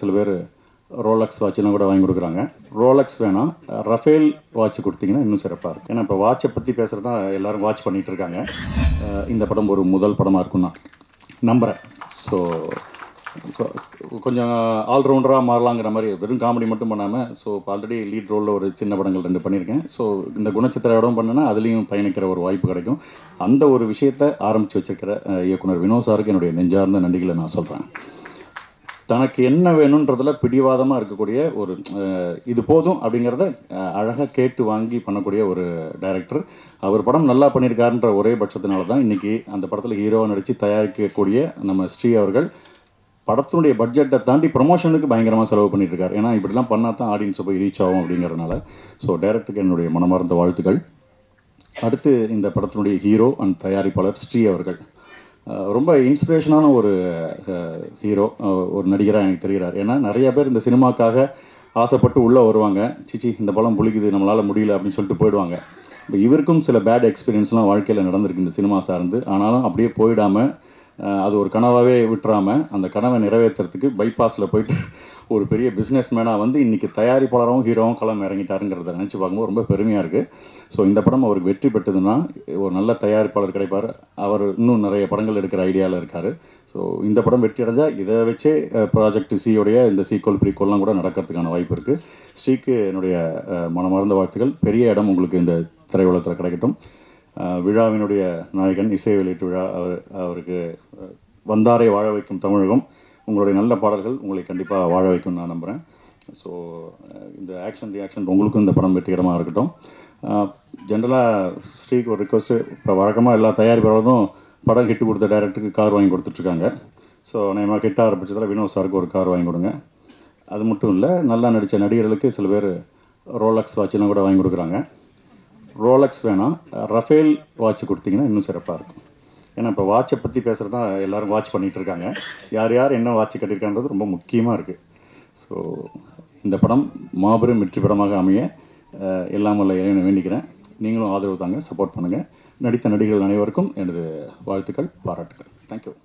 சில பேர் ரோலக்ஸ் வாட்செலாம் கூட வாங்கி கொடுக்குறாங்க ரோலக்ஸ் வேணாம் ரஃபேல் வாட்ச் கொடுத்தீங்கன்னா இன்னும் சிறப்பாக இருக்கும் ஏன்னா இப்போ வாட்சை பற்றி பேசுகிறது தான் எல்லாரும் வாட்ச் பண்ணிகிட்டு இருக்காங்க அஹ் இந்த படம் ஒரு முதல் படமாக இருக்கும் நான் நம்புகிறேன் ஸோ கொஞ்சம் ஆல்ரவுண்டராக மாறலாங்கிற மாதிரி வெறும் காமெடி மட்டும் பண்ணாமல் ஸோ இப்போ ஆல்ரெடி லீட் ரோலில் ஒரு சின்ன படங்கள் ரெண்டு பண்ணியிருக்கேன் ஸோ இந்த குணச்சித்திர இடம் பண்ணேன்னா அதுலேயும் பயணிக்கிற ஒரு வாய்ப்பு கிடைக்கும் அந்த ஒரு விஷயத்தை ஆரம்பித்து வச்சிருக்கிற அஹ், இயக்குனர் வினோத் சாருக்கு என்னுடைய நெஞ்சார்ந்த நன்றிகளை நான் சொல்கிறேன் தனக்கு என்ன வேணுன்றதுல பிடிவாதமாக இருக்கக்கூடிய ஒரு அஹ், இது போதும் அப்படிங்கிறத அழகாக கேட்டு வாங்கி பண்ணக்கூடிய ஒரு டைரக்டர் அவர் படம் நல்லா பண்ணியிருக்காருன்ற ஒரே பட்சத்தினால தான் இன்றைக்கி அந்த படத்தில் ஹீரோவாக நடித்து தயாரிக்கக்கூடிய நம்ம ஸ்ரீ அவர்கள் படத்தினுடைய பட்ஜெட்டை தாண்டி ப்ரமோஷனுக்கு பயங்கரமாக செலவு பண்ணிட்டு இருக்காரு ஏன்னா இப்படிலாம் பண்ணால் தான் ஆடியன்ஸை போய் ரீச் ஆகும் அப்படிங்கிறதுனால ஸோ டைரக்டருக்கு என்னுடைய மனமார்ந்த வாழ்த்துக்கள் அடுத்து இந்த படத்தினுடைய ஹீரோ அண்ட் தயாரிப்பாளர் ஸ்ரீ அவர்கள் அஹ் ரொம்ப இன்ஸ்பிரேஷனான ஒரு ஹீரோ ஒரு நடிகராக எனக்கு தெரிகிறார் ஏன்னா நிறைய பேர் இந்த சினிமாக்காக ஆசைப்பட்டு உள்ளே வருவாங்க சிச்சி இந்த படம் புளிக்குது நம்மளால் முடியல அப்படின்னு சொல்லிட்டு போயிடுவாங்க இப்போ இவருக்கும் சில பேட் எக்ஸ்பீரியன்ஸ்லாம் வாழ்க்கையில் நடந்திருக்கு இந்த சினிமா சார்ந்து ஆனாலும் அப்படியே போயிடாமல் அது ஒரு கனவாகவே விட்டுறாமல் அந்த கனவை நிறைவேற்றுறதுக்கு பைபாஸில் போயிட்டு ஒரு பெரிய பிஸ்னஸ் மேனாக வந்து இன்றைக்கி தயாரிப்பாளரும் ஹீரோவும் களம் இறங்கிட்டாருங்கிறத நினச்சி பார்க்கும்போது ரொம்ப பெருமையாக இருக்குது ஸோ இந்த படம் அவருக்கு வெற்றி பெற்றதுன்னா ஒரு நல்ல தயாரிப்பாளர் கிடைப்பார் அவர் இன்னும் நிறைய படங்கள் எடுக்கிற ஐடியாவில் இருக்கார் ஸோ இந்த படம் வெற்றி அடைஞ்சால் இதை வச்சே ப்ராஜெக்ட் சியோடைய இந்த சீக்வல் ப்ரீக்வல்லாம் கூட நடக்கிறதுக்கான வாய்ப்பு இருக்குது ஸ்ரீக்கு என்னுடைய அஹ், மனமார்ந்த வாழ்த்துக்கள் பெரிய இடம் உங்களுக்கு இந்த திரையுலகத்தில் கிடைக்கட்டும் அஹ், விழாவினுடைய நாயகன் இசை வெளியீட்டு விழா அவர் அவருக்கு அஹ், வந்தாரை வாழ வைக்கும் தமிழகம் உங்களுடைய நல்ல பாடல்கள் உங்களை கண்டிப்பாக வாழ வைக்கும் நான் நம்புகிறேன் ஸோ இந்த ஆக்ஷன் ரியாக்ஷன் உங்களுக்கும் இந்த படம் வெற்றிகரமாக இருக்கட்டும் ஜென்ரலாக ஸ்ரீக்கு ஒரு ரிக்வஸ்ட்டு இப்போ வழக்கமாக எல்லா தயாரிப்பாளரும் படம் ஹிட் கொடுத்த டைரக்டருக்கு கார் வாங்கி கொடுத்துட்ருக்காங்க ஸோ நம்ம ஹிட் ஆரம்பிச்சதில் வினோத் சாருக்கு ஒரு கார் வாங்கி கொடுங்க அது மட்டும் இல்லை நல்லா நடித்த நடிகர்களுக்கு சில பேர் ரோலக்ஸ் வாட்செலாம் கூட வாங்கி கொடுக்குறாங்க ரோலக்ஸ் வேணாம் ரஃபேல் வாட்ச் கொடுத்தீங்கன்னா இன்னும் சிறப்பாக இருக்கும் ஏன்னா இப்போ வாட்சை பற்றி பேசுகிறது தான் எல்லாரும் வாட்ச் பண்ணிகிட்டு இருக்காங்க யார் யார் என்ன வாட்ச் கட்டியிருக்கான்றது ரொம்ப முக்கியமாக இருக்குது ஸோ இந்த படம் மாபெரும் வெற்றி படமாக அமைய அஹ், எல்லாம் வல்ல இறைவனை வேண்டிக்கிறேன் நீங்களும் ஆதரவு தாங்க சப்போர்ட் பண்ணுங்கள் நடித்த நடிகர்கள் அனைவருக்கும் எனது வாழ்த்துக்கள் பாராட்டுகள் தேங்க்யூ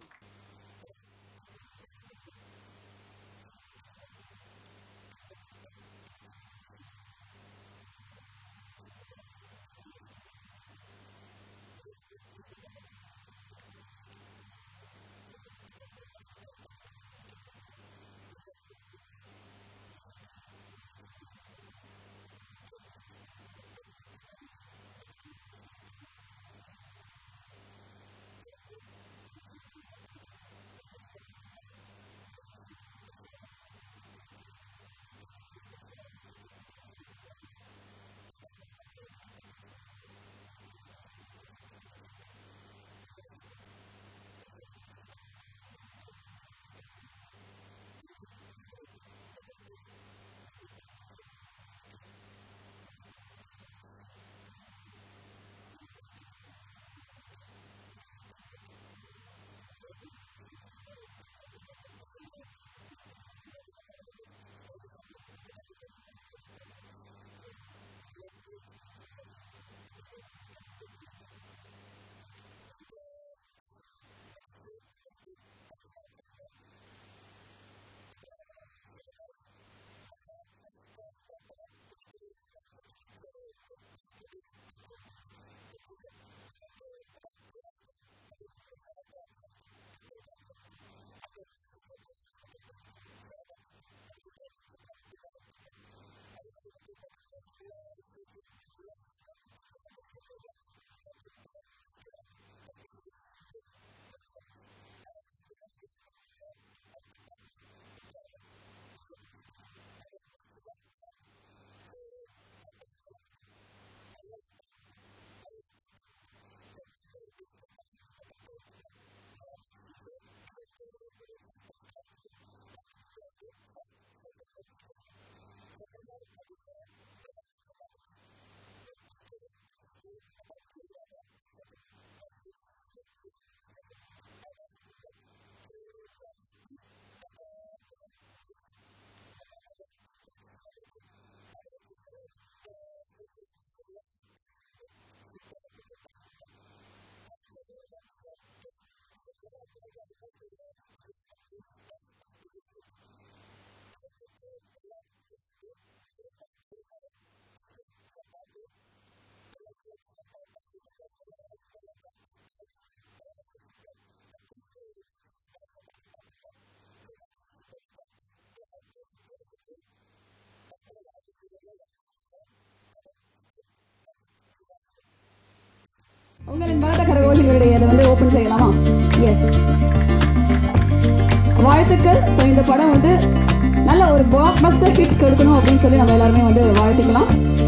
உங்களின் பலத்த கரகோஷங்களுடைய அதை வந்து ஓப்பன் செய்யலாமா எஸ் வாழ்த்துக்கள் ஸோ இந்த படம் வந்து நல்ல ஒரு பாக் பஸ்டர் ஹிட் கொடுக்கணும் அப்படின்னு சொல்லி நம்ம எல்லாருமே வந்து வாழ்த்துக்கலாம்